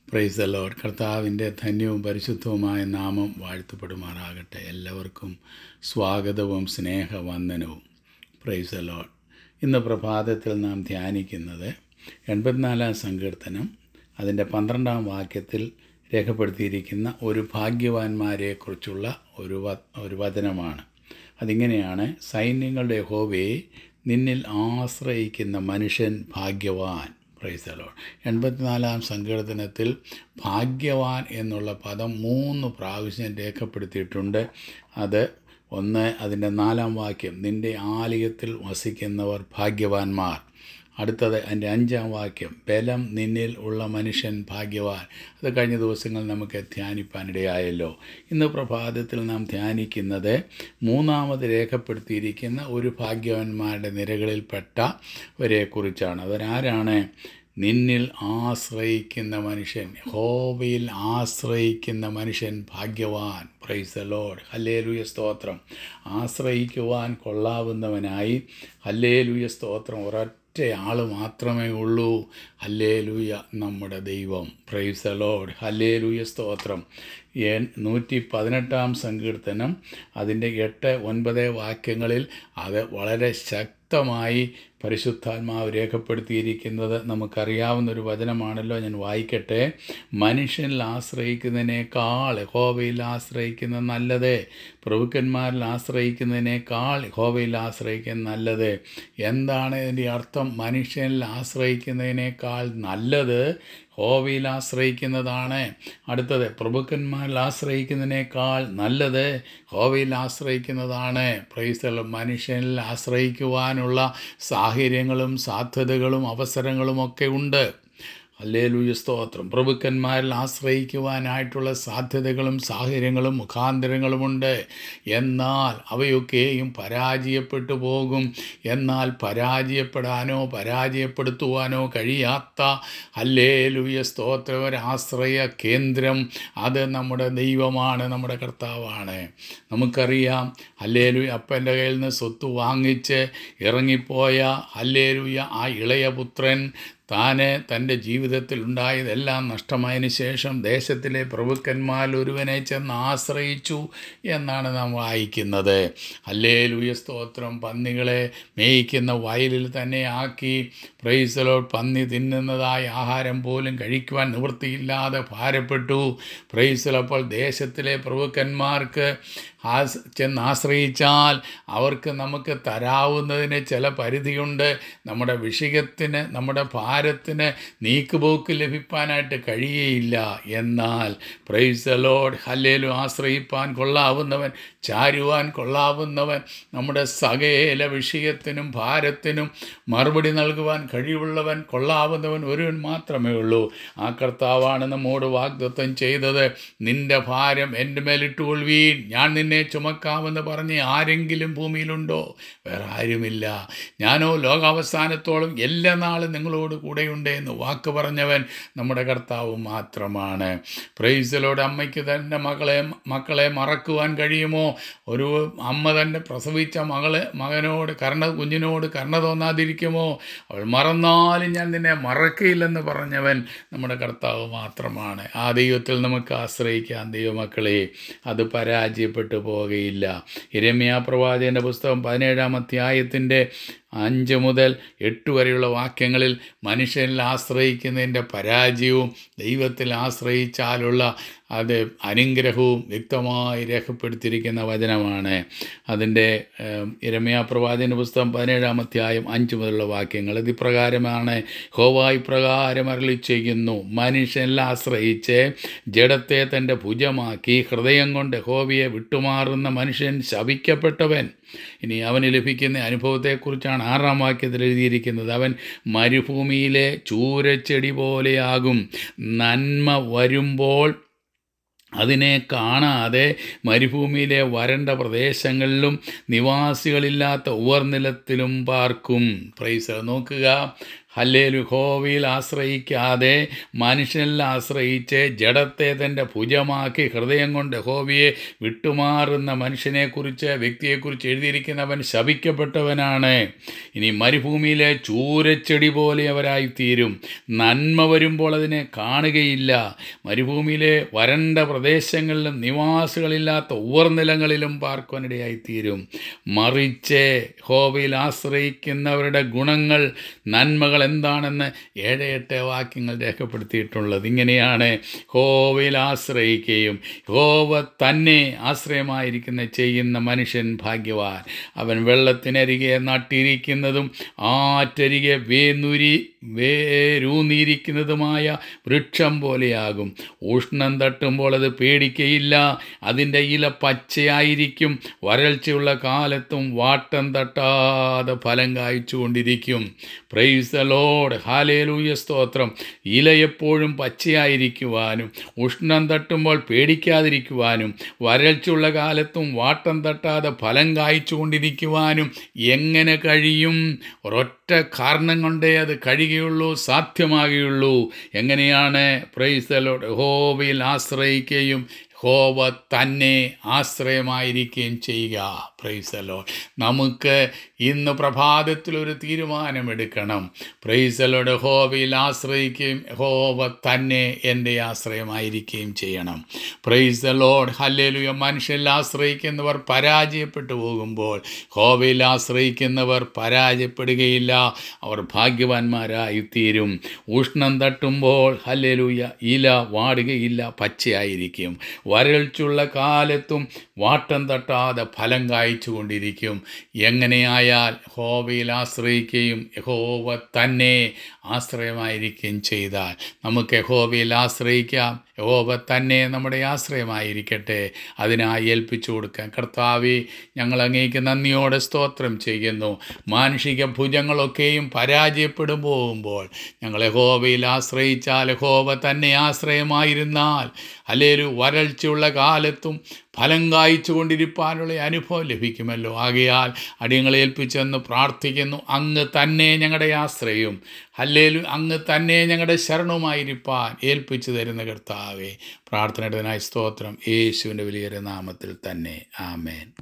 price the load കർത്താവിൻ്റെ ധന്യവും പരിശുദ്ധവുമായ നാമം വാഴ്ത്തപ്പെടുമാറാകട്ടെ എല്ലാവർക്കും സ്വാഗതവും സ്നേഹവന്ദനവും പ്രൈസ് ദ ലോഡ് ഇന്ന് പ്രഭാതത്തിൽ നാം ധ്യാനിക്കുന്നത് എൺപത്തിനാലാം സങ്കീർത്തനം അതിൻ്റെ പന്ത്രണ്ടാം വാക്യത്തിൽ രേഖപ്പെടുത്തിയിരിക്കുന്ന ഒരു ഭാഗ്യവാന്മാരെക്കുറിച്ചുള്ള ഒരു വ ഒരു വചനമാണ് അതിങ്ങനെയാണ് സൈന്യങ്ങളുടെ ഹോവയെ നിന്നിൽ ആശ്രയിക്കുന്ന മനുഷ്യൻ ഭാഗ്യവാൻ പ്രൈസലോ എൺപത്തിനാലാം സങ്കീർത്തനത്തിൽ ഭാഗ്യവാൻ എന്നുള്ള പദം മൂന്ന് പ്രാവശ്യം രേഖപ്പെടുത്തിയിട്ടുണ്ട് അത് ഒന്ന് അതിൻ്റെ നാലാം വാക്യം നിൻ്റെ ആലയത്തിൽ വസിക്കുന്നവർ ഭാഗ്യവാന്മാർ അടുത്തത് അതിൻ്റെ അഞ്ചാം വാക്യം ബലം നിന്നിൽ ഉള്ള മനുഷ്യൻ ഭാഗ്യവാൻ അത് കഴിഞ്ഞ ദിവസങ്ങൾ നമുക്ക് ധ്യാനിപ്പാനിടയായല്ലോ ഇന്ന് പ്രഭാതത്തിൽ നാം ധ്യാനിക്കുന്നത് മൂന്നാമത് രേഖപ്പെടുത്തിയിരിക്കുന്ന ഒരു ഭാഗ്യവാന്മാരുടെ നിരകളിൽപ്പെട്ടവരെ കുറിച്ചാണ് അവരാരാണ് നിന്നിൽ ആശ്രയിക്കുന്ന മനുഷ്യൻ ഹോവയിൽ ആശ്രയിക്കുന്ന മനുഷ്യൻ ഭാഗ്യവാൻ പ്രൈസ് ദ ലോഡ് ഹല്ലേലൂയ സ്തോത്രം ആശ്രയിക്കുവാൻ കൊള്ളാവുന്നവനായി ഹല്ലേലൂയ സ്തോത്രം ഒരൊറ്റ ആൾ മാത്രമേ ഉള്ളൂ ഹല്ലേലൂയ നമ്മുടെ ദൈവം പ്രൈസ് ദ ലോഡ് ഹല്ലേലൂയ സ്തോത്രം എൻ നൂറ്റി പതിനെട്ടാം സങ്കീർത്തനം അതിൻ്റെ എട്ട് ഒൻപത് വാക്യങ്ങളിൽ അത് വളരെ ശക്തമായി പരിശുദ്ധാത്മാവ് രേഖപ്പെടുത്തിയിരിക്കുന്നത് നമുക്കറിയാവുന്ന ഒരു വചനമാണല്ലോ ഞാൻ വായിക്കട്ടെ മനുഷ്യനിൽ ആശ്രയിക്കുന്നതിനേക്കാൾ ഹോവയിൽ ആശ്രയിക്കുന്ന നല്ലത് പ്രഭുക്കന്മാരിൽ ആശ്രയിക്കുന്നതിനേക്കാൾ ഹോവയിൽ ആശ്രയിക്കുന്ന നല്ലത് എന്താണ് ഇതിൻ്റെ അർത്ഥം മനുഷ്യനിൽ ആശ്രയിക്കുന്നതിനേക്കാൾ നല്ലത് ഹോവയിൽ ആശ്രയിക്കുന്നതാണ് അടുത്തത് പ്രഭുക്കന്മാരിൽ ആശ്രയിക്കുന്നതിനേക്കാൾ നല്ലത് ഹോവയിൽ ആശ്രയിക്കുന്നതാണ് പ്രൈസ്തൽ മനുഷ്യനിൽ ആശ്രയിക്കുവാനുള്ള സാഹചര്യങ്ങളും സാധ്യതകളും അവസരങ്ങളും ഒക്കെ ഉണ്ട് അല്ലേലൂയ സ്തോത്രം പ്രഭുക്കന്മാരിൽ ആശ്രയിക്കുവാനായിട്ടുള്ള സാധ്യതകളും സാഹചര്യങ്ങളും മുഖാന്തരങ്ങളുമുണ്ട് എന്നാൽ അവയൊക്കെയും പരാജയപ്പെട്ടു പോകും എന്നാൽ പരാജയപ്പെടാനോ പരാജയപ്പെടുത്തുവാനോ കഴിയാത്ത അല്ലേലൂയ സ്തോത്രം ഒരാശ്രയ കേന്ദ്രം അത് നമ്മുടെ ദൈവമാണ് നമ്മുടെ കർത്താവാണ് നമുക്കറിയാം ഹല്ലേലൂയ അപ്പൻ്റെ കയ്യിൽ നിന്ന് സ്വത്ത് വാങ്ങിച്ച് ഇറങ്ങിപ്പോയ ഹല്ലേലൂയ ആ ഇളയ പുത്രൻ താന് തൻ്റെ ജീവിതത്തിൽ ഉണ്ടായതെല്ലാം നഷ്ടമായതിനു ശേഷം ദേശത്തിലെ പ്രഭുക്കന്മാരിൽ ഒരുവനെ ചെന്ന് ആശ്രയിച്ചു എന്നാണ് നാം വായിക്കുന്നത് അല്ലേ ലൂയ സ്തോത്രം പന്നികളെ മേയിക്കുന്ന വയലിൽ തന്നെ ആക്കി പ്രൈസലോ പന്നി തിന്നുന്നതായ ആഹാരം പോലും കഴിക്കുവാൻ നിവൃത്തിയില്ലാതെ ഭാരപ്പെട്ടു പ്രൈസലപ്പോൾ ദേശത്തിലെ പ്രഭുക്കന്മാർക്ക് ആ ചെന്ന് ആശ്രയിച്ചാൽ അവർക്ക് നമുക്ക് തരാവുന്നതിന് ചില പരിധിയുണ്ട് നമ്മുടെ വിഷയത്തിന് നമ്മുടെ ഭാരത്തിന് നീക്കുപോക്ക് ലഭിക്കാനായിട്ട് കഴിയുകയില്ല എന്നാൽ പ്രൈസ് ലോഡ് ഹല്ലേലും ആശ്രയിപ്പാൻ കൊള്ളാവുന്നവൻ ചാരുവാൻ കൊള്ളാവുന്നവൻ നമ്മുടെ സകല വിഷയത്തിനും ഭാരത്തിനും മറുപടി നൽകുവാൻ കഴിവുള്ളവൻ കൊള്ളാവുന്നവൻ ഒരുവൻ മാത്രമേ ഉള്ളൂ ആ കർത്താവാണ് നമ്മോട് വാഗ്ദത്വം ചെയ്തത് നിന്റെ ഭാരം എൻ്റെ മേലിട്ടുകൊള്ളുവീൻ ഞാൻ നിന്നെ ചുമക്കാമെന്ന് പറഞ്ഞ് ആരെങ്കിലും ഭൂമിയിലുണ്ടോ വേറെ ആരുമില്ല ഞാനോ ലോകാവസാനത്തോളം എല്ലാ നാളും നിങ്ങളോട് കൂടെയുണ്ട് എന്ന് വാക്ക് പറഞ്ഞവൻ നമ്മുടെ കർത്താവ് മാത്രമാണ് പ്രൈസലോട് അമ്മയ്ക്ക് തൻ്റെ മകളെ മക്കളെ മറക്കുവാൻ കഴിയുമോ ഒരു അമ്മ തന്നെ പ്രസവിച്ച മകളെ മകനോട് കർണ കുഞ്ഞിനോട് കർണ തോന്നാതിരിക്കുമോ അവൾ മറന്നാലും ഞാൻ നിന്നെ മറക്കയില്ലെന്ന് പറഞ്ഞവൻ നമ്മുടെ കർത്താവ് മാത്രമാണ് ആ ദൈവത്തിൽ നമുക്ക് ആശ്രയിക്കാം ദൈവമക്കളെ അത് പരാജയപ്പെട്ടു പോവുകയില്ല ഇരമ്യ പ്രവാചകൻ്റെ പുസ്തകം പതിനേഴാം അധ്യായത്തിൻ്റെ അഞ്ച് മുതൽ എട്ട് വരെയുള്ള വാക്യങ്ങളിൽ മനുഷ്യനിൽ ആശ്രയിക്കുന്നതിൻ്റെ പരാജയവും ദൈവത്തിൽ ആശ്രയിച്ചാലുള്ള അത് അനുഗ്രഹവും വ്യക്തമായി രേഖപ്പെടുത്തിയിരിക്കുന്ന വചനമാണ് അതിൻ്റെ ഇരമയ പ്രവാചന പുസ്തകം പതിനേഴാം അധ്യായം അഞ്ച് മുതലുള്ള വാക്യങ്ങൾ ഇത് ഇപ്രകാരമാണ് ഹോവായി പ്രകാരം അരളി ചെയ്യുന്നു മനുഷ്യനിൽ ആശ്രയിച്ച് ജഡത്തെ തൻ്റെ ഭുജമാക്കി ഹൃദയം കൊണ്ട് ഹോവിയെ വിട്ടുമാറുന്ന മനുഷ്യൻ ശപിക്കപ്പെട്ടവൻ ഇനി അവന് ലഭിക്കുന്ന അനുഭവത്തെക്കുറിച്ചാണ് ആറാം വാക്യത്തിൽ എഴുതിയിരിക്കുന്നത് അവൻ മരുഭൂമിയിലെ ചൂരച്ചെടി പോലെയാകും നന്മ വരുമ്പോൾ അതിനെ കാണാതെ മരുഭൂമിയിലെ വരണ്ട പ്രദേശങ്ങളിലും നിവാസികളില്ലാത്ത ഉവർനിലത്തിലും പാർക്കും പ്രൈസ് നോക്കുക ഹല്ലേലു ഹോവയിൽ ആശ്രയിക്കാതെ മനുഷ്യനിൽ ആശ്രയിച്ച് ജഡത്തെ തൻ്റെ ഭുജമാക്കി ഹൃദയം കൊണ്ട് ഹോവിയെ വിട്ടുമാറുന്ന മനുഷ്യനെക്കുറിച്ച് വ്യക്തിയെക്കുറിച്ച് എഴുതിയിരിക്കുന്നവൻ ശപിക്കപ്പെട്ടവനാണ് ഇനി മരുഭൂമിയിലെ ചൂരച്ചെടി പോലെ അവരായിത്തീരും നന്മ വരുമ്പോൾ അതിനെ കാണുകയില്ല മരുഭൂമിയിലെ വരണ്ട പ്രദേശങ്ങളിലും നിവാസികളില്ലാത്ത ഉവർനിലങ്ങളിലും പാർക്കുവാനിടയായിത്തീരും മറിച്ച് ഹോവയിൽ ആശ്രയിക്കുന്നവരുടെ ഗുണങ്ങൾ നന്മകൾ എന്താണെന്ന് ഏഴ് എട്ട് വാക്യങ്ങൾ രേഖപ്പെടുത്തിയിട്ടുള്ളത് ഇങ്ങനെയാണ് ഹോവയിൽ ആശ്രയിക്കുകയും ഹോവ തന്നെ ആശ്രയമായിരിക്കുന്ന ചെയ്യുന്ന മനുഷ്യൻ ഭാഗ്യവാൻ അവൻ വെള്ളത്തിനരികെ നട്ടിരിക്കുന്നതും ആറ്റരികെ വേന്നുരി വേരൂന്നിയിരിക്കുന്നതുമായ വൃക്ഷം പോലെയാകും ഉഷ്ണം തട്ടുമ്പോൾ അത് പേടിക്കയില്ല അതിൻ്റെ ഇല പച്ചയായിരിക്കും വരൾച്ചയുള്ള കാലത്തും വാട്ടം തട്ടാതെ ഫലം കായ്ച്ചുകൊണ്ടിരിക്കും പ്രൈസ് ലോഡ് ഹാലേലൂയ സ്തോത്രം ഇല എപ്പോഴും പച്ചയായിരിക്കുവാനും ഉഷ്ണം തട്ടുമ്പോൾ പേടിക്കാതിരിക്കുവാനും വരൾച്ചയുള്ള കാലത്തും വാട്ടം തട്ടാതെ ഫലം കായ്ച്ചുകൊണ്ടിരിക്കുവാനും എങ്ങനെ കഴിയും ഒരൊറ്റ കാരണം കൊണ്ടേ അത് കഴിയുകയുള്ളൂ സാധ്യമാകുകയുള്ളൂ എങ്ങനെയാണ് പ്രൈസലോട് ഹോവയിൽ ആശ്രയിക്കുകയും ഹോവ തന്നെ ആശ്രയമായിരിക്കുകയും ചെയ്യുക പ്രൈസലോ നമുക്ക് ഇന്ന് പ്രഭാതത്തിൽ ഒരു തീരുമാനമെടുക്കണം പ്രൈസലോട് ഹോവയിൽ ആശ്രയിക്കുകയും ഹോവ തന്നെ എൻ്റെ ആശ്രയമായിരിക്കുകയും ചെയ്യണം പ്രൈസലോഡ് ഹല്ലേലുയ മനുഷ്യരിൽ ആശ്രയിക്കുന്നവർ പരാജയപ്പെട്ടു പോകുമ്പോൾ ഹോവയിൽ ആശ്രയിക്കുന്നവർ പരാജയപ്പെടുകയില്ല അവർ ഭാഗ്യവാന്മാരായിത്തീരും ഉഷ്ണം തട്ടുമ്പോൾ ഹല്ലേലൂയ ഇല വാടുകയില്ല പച്ചയായിരിക്കും വരൾച്ചുള്ള കാലത്തും വാട്ടം തട്ടാതെ ഫലം കായ്ച്ചു കൊണ്ടിരിക്കും എങ്ങനെയായാൽ ഹോവയിൽ ആശ്രയിക്കുകയും യഹോവ തന്നെ ആശ്രയമായിരിക്കുകയും ചെയ്താൽ നമുക്ക് യഹോവയിൽ ആശ്രയിക്കാം യഹോവ തന്നെ നമ്മുടെ ആശ്രയമായിരിക്കട്ടെ അതിനായി ഏൽപ്പിച്ചു കൊടുക്കാൻ കർത്താവെ ഞങ്ങൾ അങ്ങേക്ക് നന്ദിയോടെ സ്തോത്രം ചെയ്യുന്നു മാനുഷിക ഭുജങ്ങളൊക്കെയും പരാജയപ്പെടും പോകുമ്പോൾ ഞങ്ങൾ യഹോവയിൽ ആശ്രയിച്ചാൽ യഹോവ തന്നെ ആശ്രയമായിരുന്നാൽ അല്ലേരു വരൾച്ചയുള്ള കാലത്തും ഫലം കായ്ച്ചു കൊണ്ടിരിപ്പാനുള്ള അനുഭവം ലഭിക്കുമല്ലോ ആകയാൽ അടിയങ്ങളെ ഏൽപ്പിച്ചെന്ന് പ്രാർത്ഥിക്കുന്നു അങ്ങ് തന്നെ ഞങ്ങളുടെ ആശ്രയവും അല്ലേലും അങ്ങ് തന്നെ ഞങ്ങളുടെ ശരണവുമായിരിക്കാൻ ഏൽപ്പിച്ചു തരുന്ന കർത്താവെ പ്രാർത്ഥനയുടേതിനായി സ്തോത്രം യേശുവിൻ്റെ വലിയൊരു നാമത്തിൽ തന്നെ ആമേൻ